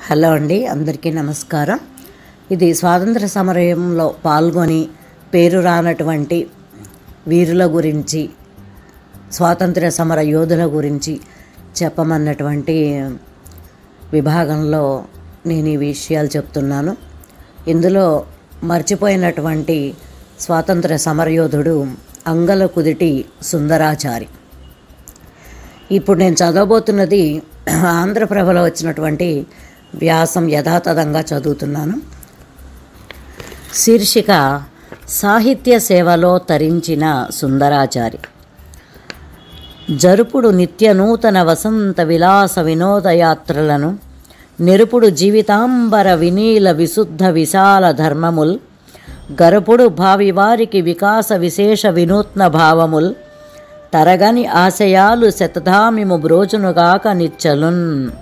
hello అండి అందరికీ నమస్కారం ఇది స్వాతంత్ర సమరంలో పాల్గొని పేరు రానటువంటి వీరుల గురించి స్వాతంత్ర సమర యోధుల గురించి చెప్పమన్నటువంటి విభాగంలో నేను ఈ విషయాలు చెప్తున్నాను ఇందులో మర్చిపోయినటువంటి స్వాతంత్ర సమరయోధుడు అంగల కుదిటి సుందరాచారి ఇప్పుడు నేను చదవబోతున్నది ఆంధ్రప్రభలో వచ్చినటువంటి వ్యాసం యథాతథంగా చదువుతున్నాను శీర్షిక సాహిత్య సేవలో తరించిన సుందరాచారి జరుపుడు నిత్య నూతన వసంత విలాస వినోదయాత్రలను నిరుపుడు జీవితాంబర వినీల విశుద్ధ విశాల ధర్మముల్ గరుపుడు భావి వారికి వికాస విశేష వినూత్న భావముల్ తరగని ఆశయాలు శతధామిము బ్రోచునుగాక నిచ్చలున్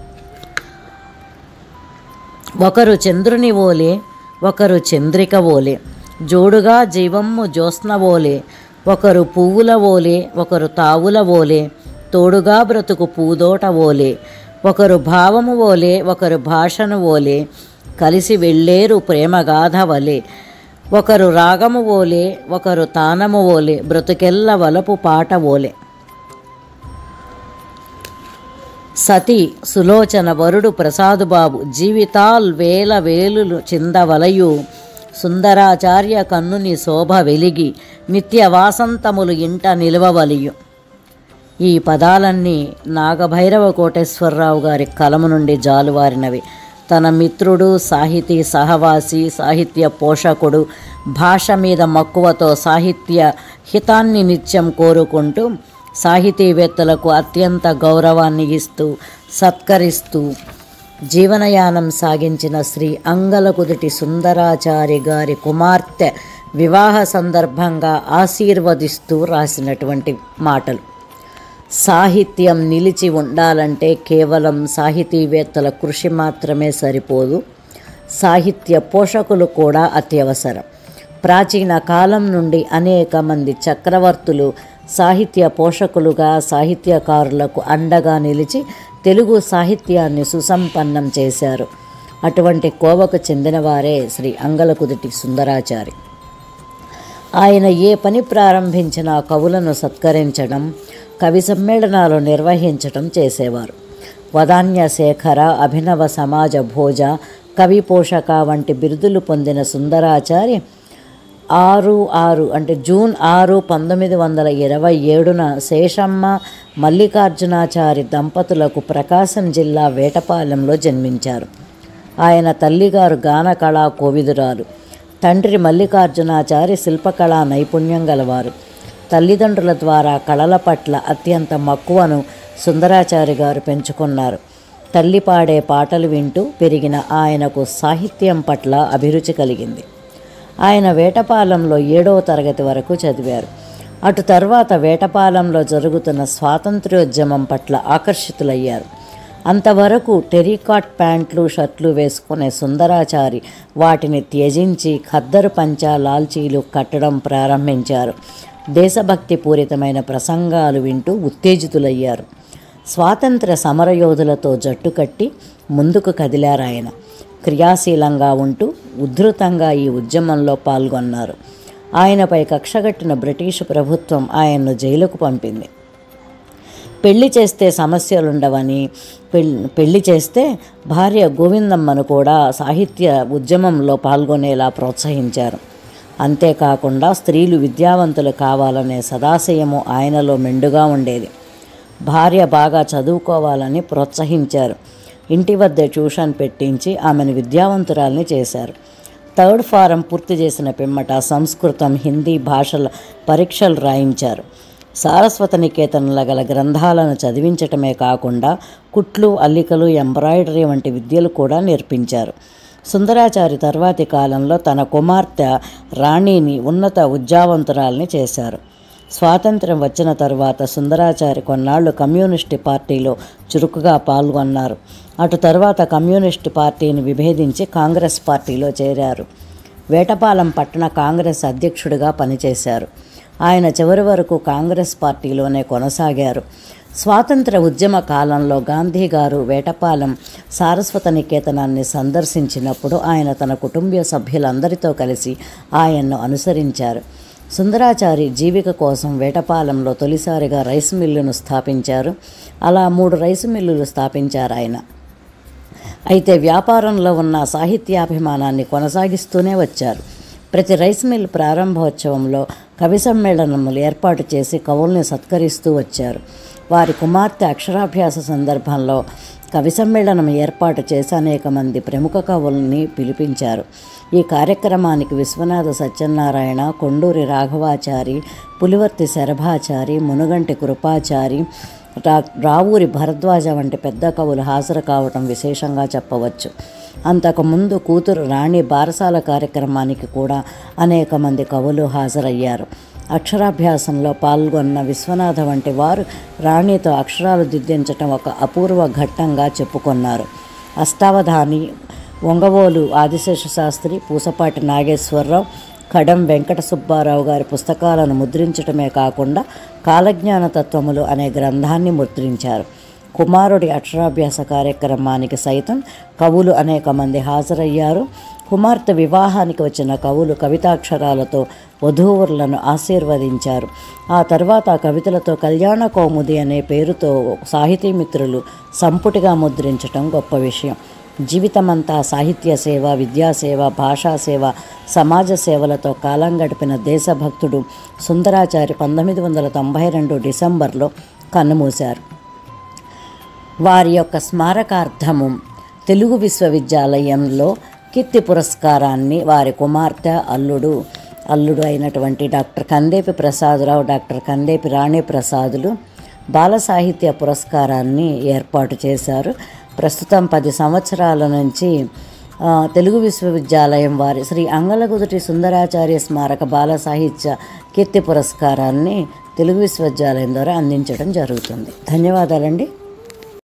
ఒకరు చంద్రుని ఓలే ఒకరు చంద్రిక ఓలే జోడుగా జీవమ్ము జ్యోత్స్న ఓలే ఒకరు పువ్వుల ఓలే ఒకరు తావుల ఓలే తోడుగా బ్రతుకు పూదోట ఓలే ఒకరు భావము ఓలే ఒకరు భాషను ఓలే కలిసి వెళ్ళేరు ప్రేమగాథ వలె ఒకరు రాగము ఓలే ఒకరు తానము ఓలే బ్రతుకెల్ల వలపు పాట ఓలే సతి సులోచన వరుడు ప్రసాదుబాబు జీవితాల్ వేల వేలులు చిందవలయు సుందరాచార్య కన్నుని శోభ వెలిగి నిత్య వాసంతములు ఇంట నిలవవలియు ఈ పదాలన్నీ నాగభైరవ కోటేశ్వరరావు గారి కలము నుండి జాలువారినవి తన మిత్రుడు సాహితీ సహవాసి సాహిత్య పోషకుడు భాష మీద మక్కువతో సాహిత్య హితాన్ని నిత్యం కోరుకుంటూ సాహితీవేత్తలకు అత్యంత గౌరవాన్ని ఇస్తూ సత్కరిస్తూ జీవనయానం సాగించిన శ్రీ అంగలకుదుటి సుందరాచారి గారి కుమార్తె వివాహ సందర్భంగా ఆశీర్వదిస్తూ రాసినటువంటి మాటలు సాహిత్యం నిలిచి ఉండాలంటే కేవలం సాహితీవేత్తల కృషి మాత్రమే సరిపోదు సాహిత్య పోషకులు కూడా అత్యవసరం ప్రాచీన కాలం నుండి అనేక మంది చక్రవర్తులు సాహిత్య పోషకులుగా సాహిత్యకారులకు అండగా నిలిచి తెలుగు సాహిత్యాన్ని సుసంపన్నం చేశారు అటువంటి కోవకు చెందినవారే శ్రీ అంగలకుదుటి సుందరాచారి ఆయన ఏ పని ప్రారంభించినా కవులను సత్కరించడం కవి సమ్మేళనాలు నిర్వహించడం చేసేవారు వదాన్య శేఖర అభినవ సమాజ భోజ కవి పోషక వంటి బిరుదులు పొందిన సుందరాచారి ఆరు ఆరు అంటే జూన్ ఆరు పంతొమ్మిది వందల ఇరవై ఏడున శేషమ్మ మల్లికార్జునాచారి దంపతులకు ప్రకాశం జిల్లా వేటపాలెంలో జన్మించారు ఆయన తల్లిగారు గాన కళా కోవిదురాలు తండ్రి మల్లికార్జునాచారి శిల్పకళా నైపుణ్యం గలవారు తల్లిదండ్రుల ద్వారా కళల పట్ల అత్యంత మక్కువను సుందరాచారి గారు పెంచుకున్నారు తల్లి పాడే పాటలు వింటూ పెరిగిన ఆయనకు సాహిత్యం పట్ల అభిరుచి కలిగింది ఆయన వేటపాలెంలో ఏడవ తరగతి వరకు చదివారు అటు తర్వాత వేటపాలెంలో జరుగుతున్న స్వాతంత్ర్యోద్యమం పట్ల ఆకర్షితులయ్యారు అంతవరకు టెరికాట్ ప్యాంట్లు షర్ట్లు వేసుకునే సుందరాచారి వాటిని త్యజించి ఖద్దరు పంచా లాల్చీలు కట్టడం ప్రారంభించారు దేశభక్తి పూరితమైన ప్రసంగాలు వింటూ ఉత్తేజితులయ్యారు స్వాతంత్ర సమరయోధులతో జట్టు కట్టి ముందుకు కదిలారాయన క్రియాశీలంగా ఉంటూ ఉద్ధృతంగా ఈ ఉద్యమంలో పాల్గొన్నారు ఆయనపై కక్షగట్టిన బ్రిటిష్ ప్రభుత్వం ఆయన్ను జైలుకు పంపింది పెళ్లి చేస్తే సమస్యలుండవని పెళ్లి పెళ్లి చేస్తే భార్య గోవిందమ్మను కూడా సాహిత్య ఉద్యమంలో పాల్గొనేలా ప్రోత్సహించారు అంతేకాకుండా స్త్రీలు విద్యావంతులు కావాలనే సదాశయము ఆయనలో మెండుగా ఉండేది భార్య బాగా చదువుకోవాలని ప్రోత్సహించారు ఇంటి వద్ద ట్యూషన్ పెట్టించి ఆమెను విద్యావంతురాల్ని చేశారు థర్డ్ ఫారం పూర్తి చేసిన పిమ్మట సంస్కృతం హిందీ భాషల పరీక్షలు రాయించారు సారస్వత నికేతనంలో గల గ్రంథాలను చదివించటమే కాకుండా కుట్లు అల్లికలు ఎంబ్రాయిడరీ వంటి విద్యలు కూడా నేర్పించారు సుందరాచారి తర్వాతి కాలంలో తన కుమార్తె రాణిని ఉన్నత ఉద్యావంతురాల్ని చేశారు స్వాతంత్ర్యం వచ్చిన తర్వాత సుందరాచారి కొన్నాళ్లు కమ్యూనిస్టు పార్టీలో చురుకుగా పాల్గొన్నారు అటు తర్వాత కమ్యూనిస్టు పార్టీని విభేదించి కాంగ్రెస్ పార్టీలో చేరారు వేటపాలెం పట్టణ కాంగ్రెస్ అధ్యక్షుడిగా పనిచేశారు ఆయన చివరి వరకు కాంగ్రెస్ పార్టీలోనే కొనసాగారు స్వాతంత్ర ఉద్యమ కాలంలో గాంధీ గారు వేటపాలెం సారస్వత నికేతనాన్ని సందర్శించినప్పుడు ఆయన తన కుటుంబ సభ్యులందరితో కలిసి ఆయన్ను అనుసరించారు సుందరాచారి జీవిక కోసం వేటపాలెంలో తొలిసారిగా రైస్ మిల్లును స్థాపించారు అలా మూడు రైసు మిల్లులు స్థాపించారు ఆయన అయితే వ్యాపారంలో ఉన్న సాహిత్యాభిమానాన్ని కొనసాగిస్తూనే వచ్చారు ప్రతి రైస్ మిల్ ప్రారంభోత్సవంలో కవి సమ్మేళనములు ఏర్పాటు చేసి కవుల్ని సత్కరిస్తూ వచ్చారు వారి కుమార్తె అక్షరాభ్యాస సందర్భంలో కవి సమ్మేళనం ఏర్పాటు చేసి అనేక మంది ప్రముఖ కవుల్ని పిలిపించారు ఈ కార్యక్రమానికి విశ్వనాథ సత్యనారాయణ కొండూరి రాఘవాచారి పులివర్తి శరభాచారి మునుగంటి కృపాచారి రా రావూరి భరద్వాజ వంటి పెద్ద కవులు హాజరు కావటం విశేషంగా చెప్పవచ్చు అంతకుముందు కూతురు రాణి బారసాల కార్యక్రమానికి కూడా అనేక మంది కవులు హాజరయ్యారు అక్షరాభ్యాసంలో పాల్గొన్న విశ్వనాథ వంటి వారు రాణితో అక్షరాలు దిద్దించటం ఒక అపూర్వ ఘట్టంగా చెప్పుకున్నారు అష్టావధాని ఒంగవోలు ఆదిశేష శాస్త్రి పూసపాటి నాగేశ్వరరావు కడం వెంకట సుబ్బారావు గారి పుస్తకాలను ముద్రించటమే కాకుండా కాలజ్ఞాన తత్వములు అనే గ్రంథాన్ని ముద్రించారు కుమారుడి అక్షరాభ్యాస కార్యక్రమానికి సైతం కవులు అనేక మంది హాజరయ్యారు కుమార్తె వివాహానికి వచ్చిన కవులు కవితాక్షరాలతో వధూవరులను ఆశీర్వదించారు ఆ తర్వాత ఆ కవితలతో కళ్యాణ కౌముది అనే పేరుతో సాహితీ మిత్రులు సంపుటిగా ముద్రించటం గొప్ప విషయం జీవితమంతా సాహిత్య సేవ విద్యాసేవ భాషా సేవ సమాజ సేవలతో కాలం గడిపిన దేశభక్తుడు సుందరాచారి పంతొమ్మిది వందల తొంభై రెండు డిసెంబర్లో కన్నుమూశారు వారి యొక్క స్మారకార్థము తెలుగు విశ్వవిద్యాలయంలో కీర్తి పురస్కారాన్ని వారి కుమార్తె అల్లుడు అల్లుడు అయినటువంటి డాక్టర్ కందేపి ప్రసాదరావు డాక్టర్ కందేపి రాణి ప్రసాదులు బాల సాహిత్య పురస్కారాన్ని ఏర్పాటు చేశారు ప్రస్తుతం పది సంవత్సరాల నుంచి ఆ, తెలుగు విశ్వవిద్యాలయం వారి శ్రీ అంగలగుదుటి సుందరాచార్య స్మారక బాల సాహిత్య కీర్తి పురస్కారాన్ని తెలుగు విశ్వవిద్యాలయం ద్వారా అందించడం జరుగుతుంది ధన్యవాదాలండి